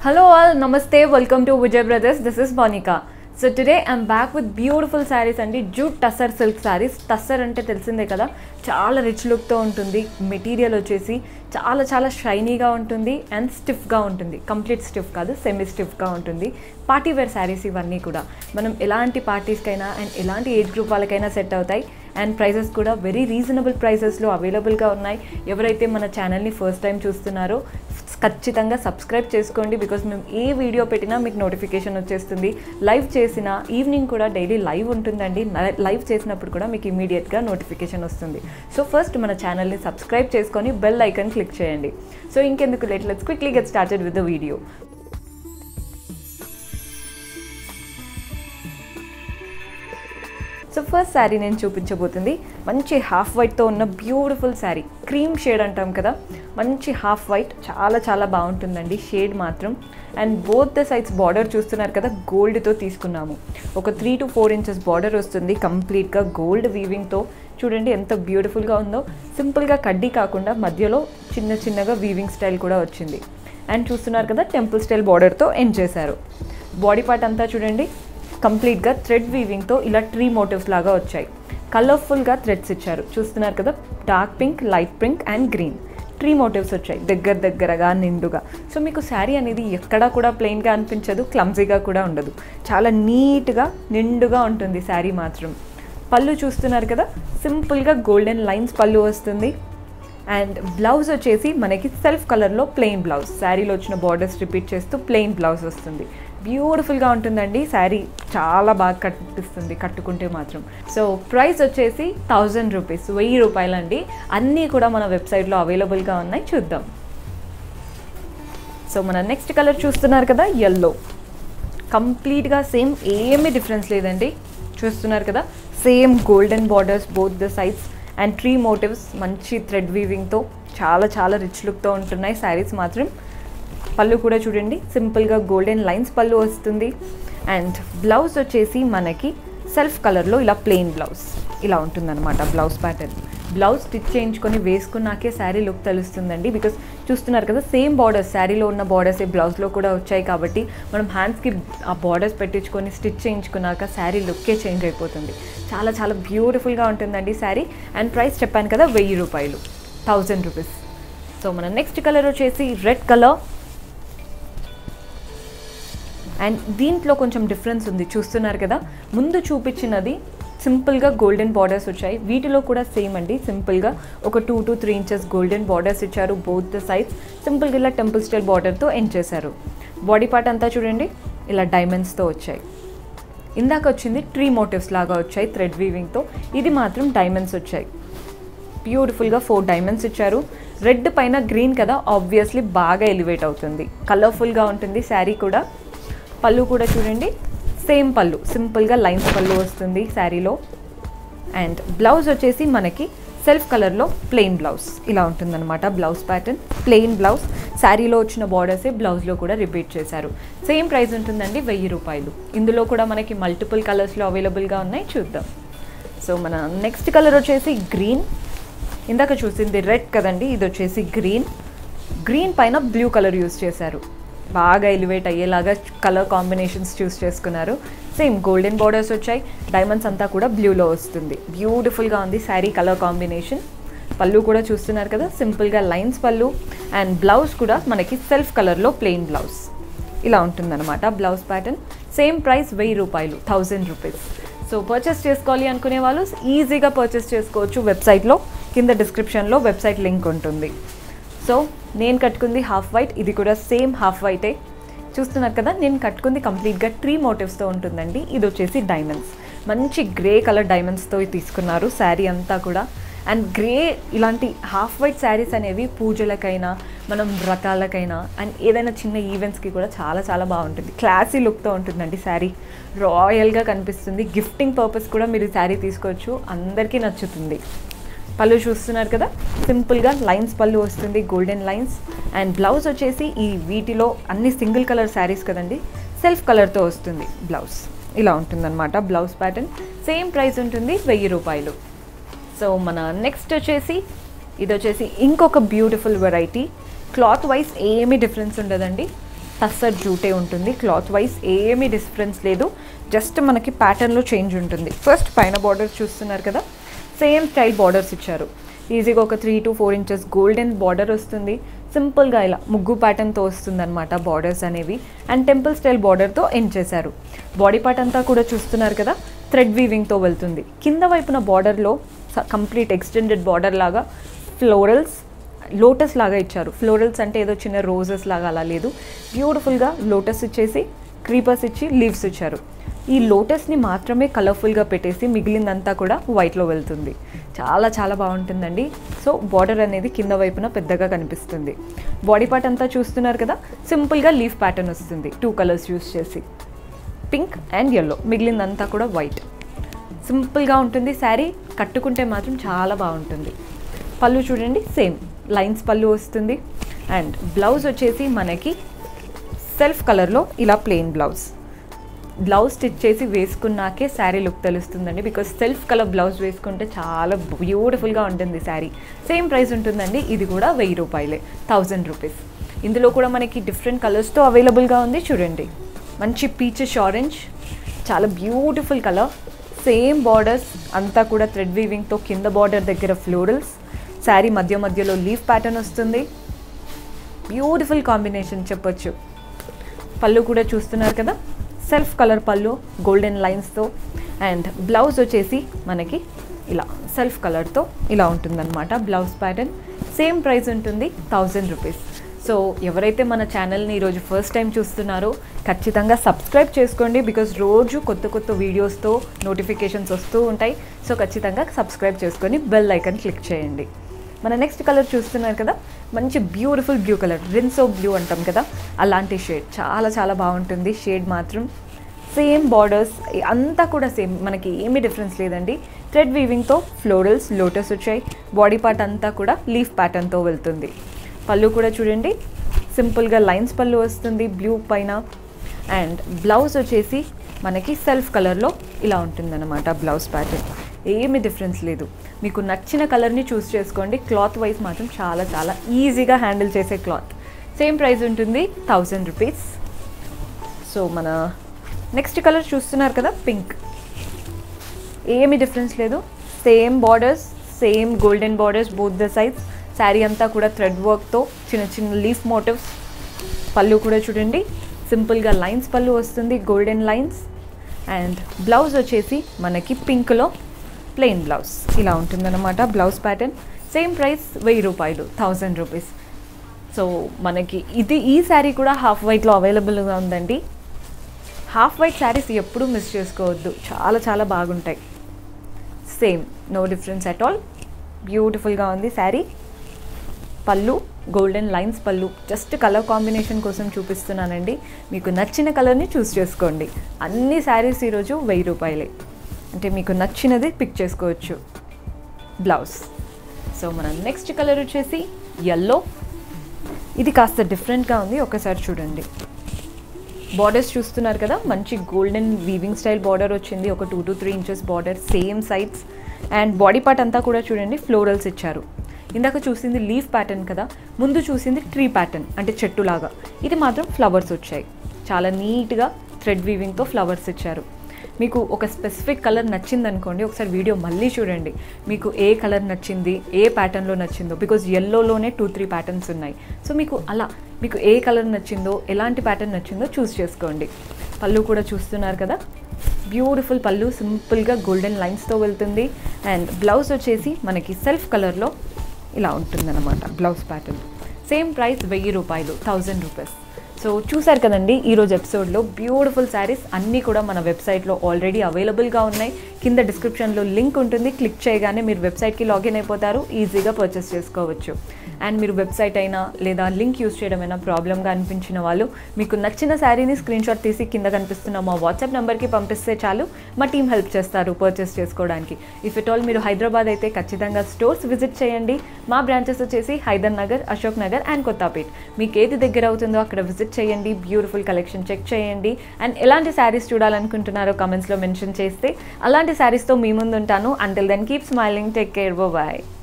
Hello all, namaste, welcome to Vijay Brothers. This is Monica. So today I'm back with beautiful saris అండి jute tussar silk saris tussar అంటే తెలిసిందే కదా చాలా rich లుక్తో ఉంటుంది మెటీరియల్ వచ్చేసి చాలా చాలా షైనీగా ఉంటుంది అండ్ స్టిఫ్గా ఉంటుంది కంప్లీట్ స్టిఫ్ కాదు సెమీ స్టిఫ్గా ఉంటుంది పార్టీ వేర్ శారీస్ ఇవన్నీ కూడా మనం ఎలాంటి పార్టీస్కైనా అండ్ ఎలాంటి ఏజ్ గ్రూప్ వాళ్ళకైనా సెట్ అవుతాయి అండ్ ప్రైజెస్ కూడా వెరీ రీజనబుల్ ప్రైజెస్లో అవైలబుల్గా ఉన్నాయి ఎవరైతే మన ఛానల్ని ఫస్ట్ టైం చూస్తున్నారో ఖచ్చితంగా సబ్స్క్రైబ్ చేసుకోండి బికాస్ మేము ఏ వీడియో పెట్టినా మీకు నోటిఫికేషన్ వచ్చేస్తుంది లైవ్ చేసిన ఈవినింగ్ కూడా డైలీ లైవ్ ఉంటుందండి లైవ్ చేసినప్పుడు కూడా మీకు ఇమీడియట్గా నోటిఫికేషన్ వస్తుంది సో ఫస్ట్ మన ఛానల్ని సబ్స్క్రైబ్ చేసుకొని బెల్ ఐకన్ క్లిక్ చేయండి సో ఇంకెందుకు late let's quickly get started with the video so first sari నేను చూపించబోతుంది మంచి హాఫ్ వైట్తో ఉన్న బ్యూటిఫుల్ శారీ క్రీమ్ షేడ్ అంటాం కదా మంచి హాఫ్ వైట్ చాలా చాలా బాగుంటుందండి షేడ్ మాత్రం and both the sides border చూస్తున్నారు కదా గోల్డ్తో తీసుకున్నాము ఒక three to four inches border వస్తుంది కంప్లీట్గా గోల్డ్ వీవింగ్తో చూడండి ఎంత బ్యూటిఫుల్గా ఉందో సింపుల్గా కడ్డీ కాకుండా మధ్యలో చిన్న చిన్నగా వీవింగ్ స్టైల్ కూడా వచ్చింది అండ్ చూస్తున్నారు కదా టెంపుల్ స్టైల్ బార్డర్తో ఎండ్ చేశారు బాడీ పార్ట్ అంతా చూడండి కంప్లీట్గా థ్రెడ్ వీవింగ్తో ఇలా ట్రీ మోటివ్స్ లాగా వచ్చాయి కలర్ఫుల్గా థ్రెడ్స్ ఇచ్చారు చూస్తున్నారు కదా dark pink light pink and green tree motifs వచ్చాయి దగ్గర దగ్గరగా నిండుగా సో మీకు శారీ అనేది ఎక్కడా కూడా ప్లెయిన్గా అనిపించదు క్లమ్జీగా కూడా ఉండదు చాలా నీట్గా నిండుగా ఉంటుంది శారీ మాత్రం పళ్ళు చూస్తున్నారు కదా సింపుల్గా గోల్డెన్ లైన్స్ పళ్ళు వస్తుంది అండ్ బ్లౌజ్ వచ్చేసి మనకి సెల్ఫ్ కలర్లో ప్లెయిన్ బ్లౌజ్ శారీలో వచ్చిన బార్డర్స్ రిపీట్ చేస్తూ ప్లెయిన్ బ్లౌజ్ వస్తుంది బ్యూటిఫుల్గా ఉంటుందండి శారీ చాలా బాగా కనిపిస్తుంది కట్టుకుంటే మాత్రం సో ప్రైస్ వచ్చేసి థౌజండ్ రూపీస్ వెయ్యి రూపాయలండి అన్నీ కూడా మన వెబ్సైట్లో అవైలబుల్గా ఉన్నాయి చూద్దాం సో మన నెక్స్ట్ కలర్ చూస్తున్నారు కదా ఎల్లో కంప్లీట్గా సేమ్ ఏమీ డిఫరెన్స్ లేదండి చూస్తున్నారు కదా same golden borders both the sides and tree motifs మంచి థ్రెడ్ వీవింగ్తో చాలా చాలా రిచ్ లుక్తో ఉంటున్నాయి శారీస్ మాత్రం పళ్ళు కూడా చూడండి సింపుల్గా గోల్డెన్ లైన్స్ పళ్ళు వస్తుంది అండ్ బ్లౌజ్ వచ్చేసి మనకి సెల్ఫ్ కలర్లో ఇలా ప్లెయిన్ బ్లౌజ్ ఇలా ఉంటుందన్నమాట బ్లౌజ్ ప్యాటర్న్ బ్లౌజ్ స్టిచ్ చేయించుకొని వేసుకున్నాకే శారీ లుక్ తెలుస్తుందండి బికాస్ చూస్తున్నారు కదా సేమ్ బార్డర్స్ శారీలో ఉన్న బార్డర్స్ బ్లౌజ్లో కూడా వచ్చాయి కాబట్టి మనం హ్యాండ్స్కి ఆ బార్డర్స్ పెట్టించుకొని స్టిచ్ చేయించుకున్నాక శారీ లుక్కే చేంజ్ అయిపోతుంది చాలా చాలా బ్యూటిఫుల్గా ఉంటుందండి శారీ అండ్ ప్రైస్ చెప్పాను కదా వెయ్యి రూపాయలు థౌజండ్ రూపీస్ సో మన నెక్స్ట్ కలర్ వచ్చేసి రెడ్ కలర్ అండ్ దీంట్లో కొంచెం డిఫరెన్స్ ఉంది చూస్తున్నారు కదా ముందు చూపించినది సింపుల్గా గోల్డెన్ బార్డర్స్ వచ్చాయి వీటిలో కూడా సేమ్ అండి సింపుల్గా ఒక two to three inches golden borders ఇచ్చారు బోత్ ద సైడ్స్ సింపుల్గా ఇలా టెంపుల్ స్టైల్ బార్డర్తో ఎండ్ చేశారు బాడీ పార్ట్ అంతా చూడండి ఇలా డైమండ్స్తో వచ్చాయి ఇందాక వచ్చింది ట్రీ మోటివ్స్ లాగా వచ్చాయి థ్రెడ్ వీవింగ్తో ఇది మాత్రం డైమండ్స్ వచ్చాయి బ్యూటిఫుల్గా ఫోర్ డైమండ్స్ ఇచ్చారు రెడ్ పైన గ్రీన్ కదా ఆబ్వియస్లీ బాగా ఎలివేట్ అవుతుంది కలర్ఫుల్గా ఉంటుంది శారీ కూడా పళ్ళు కూడా చూడండి సేమ్ పళ్ళు సింపుల్గా లైన్స్ పళ్ళు వస్తుంది శారీలో అండ్ బ్లౌజ్ వచ్చేసి మనకి సెల్ఫ్ కలర్లో ప్లెయిన్ బ్లౌజ్ ఇలా ఉంటుందన్నమాట బ్లౌజ్ ప్యాటర్న్ ప్లెయిన్ బ్లౌజ్ శారీలో వచ్చిన బార్డర్సే బ్లౌజ్లో కూడా రిపీట్ చేశారు సేమ్ ప్రైస్ ఉంటుందండి వెయ్యి రూపాయలు ఇందులో కూడా మనకి మల్టిపుల్ కలర్స్లో అవైలబుల్గా ఉన్నాయి చూద్దాం సో మన నెక్స్ట్ కలర్ వచ్చేసి గ్రీన్ ఇందాక చూసింది రెడ్ కదండి ఇది వచ్చేసి గ్రీన్ గ్రీన్ పైన బ్లూ కలర్ యూస్ చేశారు బాగా ఎలివేట్ అయ్యేలాగా కలర్ కాంబినేషన్స్ చూస్ చేసుకున్నారు సేమ్ గోల్డెన్ బార్డర్స్ వచ్చాయి డైమండ్స్ అంతా కూడా బ్లూలో వస్తుంది బ్యూటిఫుల్గా ఉంది శారీ కలర్ కాంబినేషన్ పళ్ళు కూడా చూస్తున్నారు కదా సింపుల్గా లైన్స్ పళ్ళు అండ్ బ్లౌజ్ కూడా మనకి సెల్ఫ్ కలర్లో ప్లెయిన్ బ్లౌజ్ ఇలా ఉంటుందన్నమాట బ్లౌజ్ ప్యాటర్న్ సేమ్ ప్రైస్ వెయ్యి రూపాయలు థౌజండ్ రూపీస్ సో పర్చేస్ చేసుకోవాలి అనుకునే వాళ్ళు ఈజీగా పర్చేస్ చేసుకోవచ్చు వెబ్సైట్లో కింద డిస్క్రిప్షన్లో వెబ్సైట్ లింక్ ఉంటుంది సో నేను కట్టుకుంది హాఫ్ వైట్ ఇది కూడా సేమ్ హాఫ్ వైటే చూస్తున్నారు కదా నేను కట్టుకుంది కంప్లీట్గా ట్రీ మోటివ్స్తో ఉంటుందండి ఇది వచ్చేసి డైమండ్స్ మంచి గ్రే కలర్ డైమండ్స్తో తీసుకున్నారు శారీ అంతా కూడా అండ్ గ్రే ఇలాంటి హాఫ్ వైట్ శారీస్ అనేవి పూజలకైనా మనం వ్రతాలకైనా అండ్ ఏదైనా చిన్న ఈవెంట్స్కి కూడా చాలా చాలా బాగుంటుంది క్లాసీ లుక్తో ఉంటుందండి శారీ రాయల్గా కనిపిస్తుంది గిఫ్టింగ్ పర్పస్ కూడా మీరు శారీ తీసుకోవచ్చు అందరికీ నచ్చుతుంది పళ్ళు చూస్తున్నారు కదా సింపుల్గా లైన్స్ పళ్ళు వస్తుంది గోల్డెన్ లైన్స్ అండ్ బ్లౌజ్ వచ్చేసి ఈ వీటిలో అన్ని సింగిల్ కలర్ శారీస్ కదండి సెల్ఫ్ కలర్తో వస్తుంది బ్లౌజ్ ఇలా ఉంటుందన్నమాట బ్లౌజ్ ప్యాటర్న్ సేమ్ ప్రైస్ ఉంటుంది వెయ్యి రూపాయలు సో మన నెక్స్ట్ వచ్చేసి ఇది వచ్చేసి ఇంకొక బ్యూటిఫుల్ వెరైటీ క్లాత్ వైజ్ ఏమీ డిఫరెన్స్ ఉండదండి టస్సర్ జూటే ఉంటుంది క్లాత్ వైజ్ ఏమీ డిఫరెన్స్ లేదు జస్ట్ మనకి ప్యాటర్న్లో చేంజ్ ఉంటుంది ఫస్ట్ పైన బార్డర్ చూస్తున్నారు కదా సేమ్ స్టైల్ బార్డర్స్ ఇచ్చారు ఈజీగా ఒక three to four inches golden border వస్తుంది సింపుల్గా ఇలా ముగ్గు ప్యాటర్న్తో వస్తుంది అనమాట బార్డర్స్ అనేవి అండ్ టెంపుల్ స్టైల్ బార్డర్తో ఎండ్ చేశారు బాడీ పార్ట్ అంతా కూడా చూస్తున్నారు కదా థ్రెడ్ వీవింగ్తో వెళ్తుంది కింద వైపున బార్డర్లో కంప్లీట్ ఎక్స్టెండెడ్ బార్డర్ లాగా ఫ్లోరల్స్ లోటస్ లాగా ఇచ్చారు ఫ్లోరల్స్ అంటే ఏదో చిన్న రోజెస్ లాగా అలా లేదు బ్యూటిఫుల్గా లోటస్ ఇచ్చేసి క్రీపర్స్ ఇచ్చి లీవ్స్ ఇచ్చారు ఈ లోటస్ని మాత్రమే కలర్ఫుల్గా పెట్టేసి మిగిలిందంతా కూడా వైట్లో వెళ్తుంది చాలా చాలా బాగుంటుందండి సో బార్డర్ అనేది కింద వైపున పెద్దగా కనిపిస్తుంది బాడీ పార్ట్ అంతా చూస్తున్నారు కదా సింపుల్గా లీఫ్ ప్యాటర్న్ వస్తుంది టూ కలర్స్ యూస్ చేసి పింక్ అండ్ ఎల్లో మిగిలిందంతా కూడా వైట్ సింపుల్గా ఉంటుంది శారీ కట్టుకుంటే మాత్రం చాలా బాగుంటుంది పళ్ళు చూడండి సేమ్ లైన్స్ పళ్ళు వస్తుంది అండ్ బ్లౌజ్ వచ్చేసి మనకి సెల్ఫ్ కలర్లో ఇలా ప్లెయిన్ బ్లౌజ్ బ్లౌజ్ స్టిచ్ చేసి వేసుకున్నాకే శారీ లుక్ తెలుస్తుందండి బికాస్ సెల్ఫ్ కలర్ బ్లౌజ్ వేసుకుంటే చాలా బ్యూటిఫుల్గా ఉంటుంది శారీ సేమ్ ప్రైస్ ఉంటుందండి ఇది కూడా వెయ్యి రూపాయలే థౌజండ్ రూపీస్ ఇందులో కూడా మనకి డిఫరెంట్ కలర్స్తో అవైలబుల్గా ఉంది చూడండి మంచి పీచెస్ ఆరెంజ్ చాలా బ్యూటిఫుల్ కలర్ సేమ్ బార్డర్స్ అంతా కూడా థ్రెడ్ వీవింగ్తో కింద బార్డర్ దగ్గర ఫ్లోరల్స్ శారీ మధ్య మధ్యలో లీఫ్ ప్యాటర్న్ వస్తుంది బ్యూటిఫుల్ కాంబినేషన్ చెప్పొచ్చు పళ్ళు కూడా చూస్తున్నారు కదా సెల్ఫ్ కలర్ పళ్ళు గోల్డెన్ లైన్స్తో అండ్ బ్లౌజ్ వచ్చేసి మనకి ఇలా సెల్ఫ్ కలర్తో ఇలా ఉంటుందన్నమాట బ్లౌజ్ ప్యాటర్న్ సేమ్ ప్రైస్ ఉంటుంది థౌజండ్ రూపీస్ సో ఎవరైతే మన ఛానల్ని ఈరోజు ఫస్ట్ టైం చూస్తున్నారో ఖచ్చితంగా సబ్స్క్రైబ్ చేసుకోండి బికాజ్ రోజు కొత్త కొత్త వీడియోస్తో నోటిఫికేషన్స్ వస్తూ ఉంటాయి సో ఖచ్చితంగా సబ్స్క్రైబ్ చేసుకొని బెల్ ఐకన్ క్లిక్ చేయండి మన నెక్స్ట్ కలర్ చూస్తున్నారు కదా మంచి beautiful blue colour Rinso blue అంటాం కదా అలాంటి షేడ్ చాలా చాలా బాగుంటుంది షేడ్ మాత్రం సేమ్ బార్డర్స్ అంతా కూడా సేమ్ మనకి ఏమీ డిఫరెన్స్ లేదండి థ్రెడ్ వీవింగ్తో ఫ్లోరల్స్ లోటస్ వచ్చాయి బాడీ పార్ట్ అంతా కూడా లీఫ్ ప్యాటర్న్తో వెళ్తుంది పళ్ళు కూడా చూడండి సింపుల్గా లైన్స్ పళ్ళు వస్తుంది బ్లూ పైన అండ్ బ్లౌజ్ వచ్చేసి మనకి సెల్ఫ్ కలర్లో ఇలా ఉంటుందన్నమాట బ్లౌజ్ ప్యాటర్న్ ఏమి డిఫరెన్స్ లేదు మీకు నచ్చిన కలర్ని చూస్ చేసుకోండి క్లాత్ వైజ్ మాత్రం చాలా చాలా ఈజీగా హ్యాండిల్ చేసే క్లాత్ సేమ్ ప్రైస్ ఉంటుంది థౌజండ్ రూపీస్ సో మన నెక్స్ట్ కలర్ చూస్తున్నారు కదా పింక్ ఏమి డిఫరెన్స్ లేదు same borders same golden borders both the sides sari అంతా కూడా థ్రెడ్ వర్క్తో చిన్న చిన్న లీఫ్ మోటివ్స్ పళ్ళు కూడా చూడండి సింపుల్గా లైన్స్ పళ్ళు వస్తుంది గోల్డెన్ లైన్స్ అండ్ బ్లౌజ్ వచ్చేసి మనకి పింక్లో ప్లెయిన్ బ్లౌజ్ ఇలా ఉంటుందన్నమాట బ్లౌజ్ ప్యాటర్న్ సేమ్ ప్రైస్ వెయ్యి రూపాయలు థౌజండ్ రూపీస్ సో మనకి ఇది ఈ శారీ కూడా హాఫ్ వైట్లో అవైలబుల్గా ఉందండి హాఫ్ వైట్ శారీస్ ఎప్పుడూ మిస్ చేసుకోవద్దు చాలా చాలా బాగుంటాయి same no difference at all బ్యూటిఫుల్గా ఉంది శారీ పళ్ళు గోల్డెన్ లైన్స్ పళ్ళు జస్ట్ కలర్ కాంబినేషన్ కోసం చూపిస్తున్నానండి మీకు నచ్చిన కలర్ని చూస్ చేసుకోండి అన్ని శారీస్ ఈరోజు వెయ్యి రూపాయలే అంటే మీకు నచ్చినది పిక్ చేసుకోవచ్చు బ్లౌజ్ సో మన నెక్స్ట్ కలర్ వచ్చేసి ఎల్లో ఇది కాస్త డిఫరెంట్గా ఉంది ఒకసారి చూడండి బార్డర్స్ చూస్తున్నారు కదా మంచి గోల్డెన్ వీవింగ్ స్టైల్ బార్డర్ వచ్చింది ఒక two to three inches border same sides and body part అంతా కూడా చూడండి ఫ్లోరల్స్ ఇచ్చారు ఇందాక చూసింది లీఫ్ ప్యాటర్న్ కదా ముందు చూసింది ట్రీ ప్యాటర్న్ అంటే చెట్టులాగా ఇది మాత్రం ఫ్లవర్స్ వచ్చాయి చాలా నీట్గా థ్రెడ్ వీవింగ్తో ఫ్లవర్స్ ఇచ్చారు మీకు ఒక స్పెసిఫిక్ కలర్ నచ్చింది అనుకోండి ఒకసారి వీడియో మళ్ళీ చూడండి మీకు ఏ కలర్ నచ్చింది ఏ ప్యాటర్న్లో నచ్చిందో బికాజ్ ఎల్లోలోనే టూ త్రీ ప్యాటర్న్స్ ఉన్నాయి సో మీకు అలా మీకు ఏ కలర్ నచ్చిందో ఎలాంటి ప్యాటర్న్ నచ్చిందో చూస్ చేసుకోండి పళ్ళు కూడా చూస్తున్నారు కదా బ్యూటిఫుల్ పళ్ళు సింపుల్గా గోల్డెన్ లైన్స్తో వెళ్తుంది అండ్ బ్లౌజ్ వచ్చేసి మనకి సెల్ఫ్ కలర్లో ఇలా ఉంటుందన్నమాట బ్లౌజ్ ప్యాటర్న్ సేమ్ ప్రైస్ వెయ్యి రూపాయలు థౌజండ్ రూపీస్ సో చూసారు కదండి ఈరోజు ఎపిసోడ్లో బ్యూటిఫుల్ శారీస్ అన్నీ కూడా మన వెబ్సైట్లో ఆల్రెడీ అవైలబుల్గా ఉన్నాయి కింద డిస్క్రిప్షన్లో లింక్ ఉంటుంది క్లిక్ చేయగానే మీరు వెబ్సైట్కి లాగిన్ అయిపోతారు ఈజీగా పర్చేస్ చేసుకోవచ్చు అండ్ మీరు వెబ్సైట్ అయినా లేదా లింక్ యూస్ చేయడం అయినా ప్రాబ్లమ్గా అనిపించిన వాళ్ళు మీకు నచ్చిన శారీని స్క్రీన్ షాట్ తీసి కింద కనిపిస్తున్న మా వాట్సాప్ నెంబర్కి పంపిస్తే చాలు మా టీం హెల్ప్ చేస్తారు పర్చేస్ చేసుకోవడానికి ఇఫ్ ఇట్ ఆల్ మీరు హైదరాబాద్ అయితే ఖచ్చితంగా స్టోర్స్ విజిట్ చేయండి మా బ్రాంచెస్ వచ్చేసి హైదర్ నగర్ అశోక్ నగర్ అండ్ కొత్తపేట్ మీకు ఏది దగ్గర అవుతుందో అక్కడ విజిట్ చేయండి బ్యూటిఫుల్ కలెక్షన్ చెక్ చేయండి అండ్ ఎలాంటి శారీస్ చూడాలనుకుంటున్నారో కమెంట్స్లో మెన్షన్ చేస్తే అలాంటి శారీస్తో మీ ముందు ఉంటాను until then keep smiling take care bye